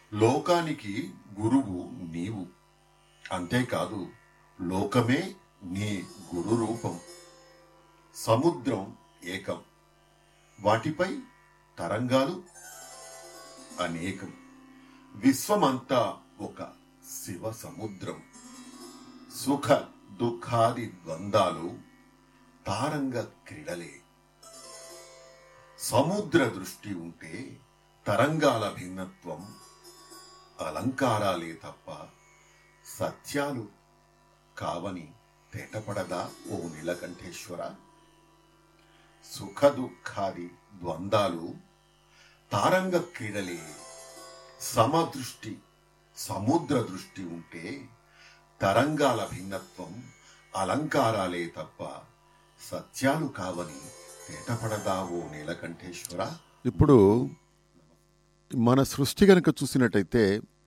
లోకానికి గురువు నీవు అంతేకాదు లోకమే నీ గురు రూపం సముద్రం ఏకం వాటిపై తరంగాలు అనేకం విశ్వమంతా ఒక శివ సముద్రం సుఖ దుఃఖాది ద్వందాలు తారంగ క్రీడలే సముద్ర దృష్టి ఉంటే తరంగాల భిన్నత్వం అలంకారాలే తప్ప సత్యాలు కావని తేటపడదా ఓ నీలకంఠేశ్వర సుఖ దుఃఖాది ద్వందాలు తారంగ క్రీడలే సమదృష్టి సముద్ర దృష్టి ఉంటే తరంగాల భిన్నత్వం అలంకారాలే తప్ప సత్యాలు కావని తేటపడదా ఓ నీలకంఠేశ్వర ఇప్పుడు మన సృష్టి కనుక చూసినట్టయితే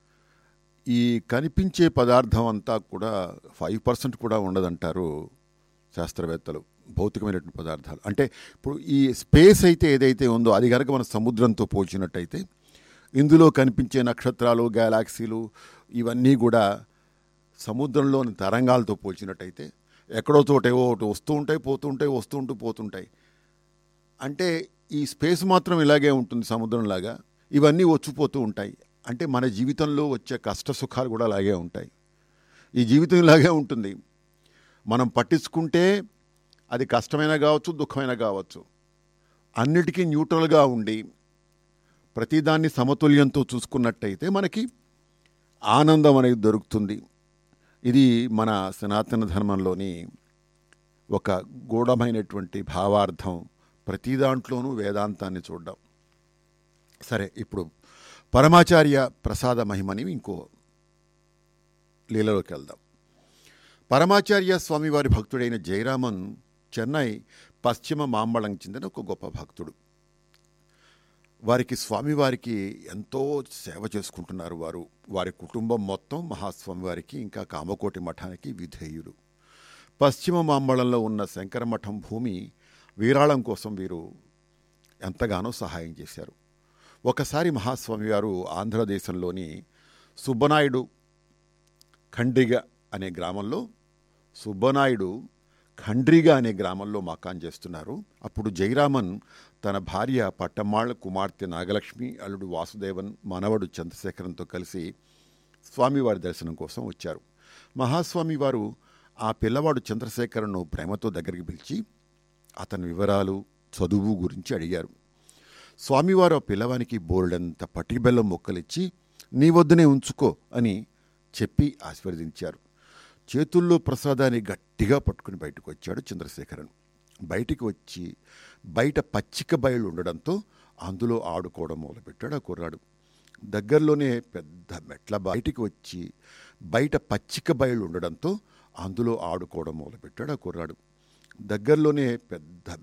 ఈ కనిపించే పదార్థం అంతా కూడా ఫైవ్ పర్సెంట్ కూడా ఉండదంటారు శాస్త్రవేత్తలు భౌతికమైనటువంటి పదార్థాలు అంటే ఇప్పుడు ఈ స్పేస్ అయితే ఏదైతే ఉందో అది కనుక మన సముద్రంతో పోల్చినట్టయితే ఇందులో కనిపించే నక్షత్రాలు గ్యాలాక్సీలు ఇవన్నీ కూడా సముద్రంలోని తరంగాలతో పోల్చినట్టయితే ఎక్కడో చోటేవో ఒకటి వస్తూ ఉంటాయి పోతూ ఉంటాయి వస్తూ ఉంటూ పోతుంటాయి అంటే ఈ స్పేస్ మాత్రం ఇలాగే ఉంటుంది సముద్రంలాగా ఇవన్నీ వచ్చిపోతూ ఉంటాయి అంటే మన జీవితంలో వచ్చే కష్ట సుఖాలు కూడా అలాగే ఉంటాయి ఈ జీవితం ఇలాగే ఉంటుంది మనం పట్టించుకుంటే అది కష్టమైనా కావచ్చు దుఃఖమైనా కావచ్చు అన్నిటికీ న్యూట్రల్గా ఉండి ప్రతిదాన్ని సమతుల్యంతో చూసుకున్నట్టయితే మనకి ఆనందం అనేది దొరుకుతుంది ఇది మన సనాతన ధర్మంలోని ఒక గూఢమైనటువంటి భావార్థం ప్రతి దాంట్లోనూ వేదాంతాన్ని చూడడం సరే ఇప్పుడు పరమాచార్య ప్రసాద మహిమని ఇంకో లీలలోకి వెళ్దాం పరమాచార్య స్వామివారి భక్తుడైన జయరామన్ చెన్నై పశ్చిమ మాంబళం చెందిన ఒక గొప్ప భక్తుడు వారికి స్వామివారికి ఎంతో సేవ చేసుకుంటున్నారు వారు వారి కుటుంబం మొత్తం మహాస్వామివారికి ఇంకా కామకోటి మఠానికి విధేయులు పశ్చిమ మాంబళంలో ఉన్న శంకర మఠం భూమి వీరాళం కోసం వీరు ఎంతగానో సహాయం చేశారు ఒకసారి మహాస్వామి వారు ఆంధ్రదేశంలోని సుబ్బనాయుడు ఖండ్రిగ అనే గ్రామంలో సుబ్బనాయుడు ఖండ్రిగా అనే గ్రామంలో మకాన్ చేస్తున్నారు అప్పుడు జయరామన్ తన భార్య పట్టమ్మాళ్ళ కుమార్తె నాగలక్ష్మి అల్లుడు వాసుదేవన్ మనవడు చంద్రశేఖరంతో కలిసి స్వామివారి దర్శనం కోసం వచ్చారు మహాస్వామి వారు ఆ పిల్లవాడు చంద్రశేఖరను ప్రేమతో దగ్గరికి పిలిచి అతని వివరాలు చదువు గురించి అడిగారు స్వామివారు ఆ పిల్లవానికి బోల్డంత పటిబెల్లం మొక్కలిచ్చి నీ వద్దనే ఉంచుకో అని చెప్పి ఆశీర్వదించారు చేతుల్లో ప్రసాదాన్ని గట్టిగా పట్టుకుని బయటకు వచ్చాడు చంద్రశేఖరన్ బయటికి వచ్చి బయట పచ్చిక బయలు ఉండడంతో అందులో ఆడుకోవడం మొదలుపెట్టాడు ఆ కుర్రాడు దగ్గరలోనే పెద్ద మెట్ల బయటికి వచ్చి బయట పచ్చిక బయలు ఉండడంతో అందులో ఆడుకోవడం మొదలుపెట్టాడు ఆ కుర్రాడు దగ్గరలోనే పెద్ద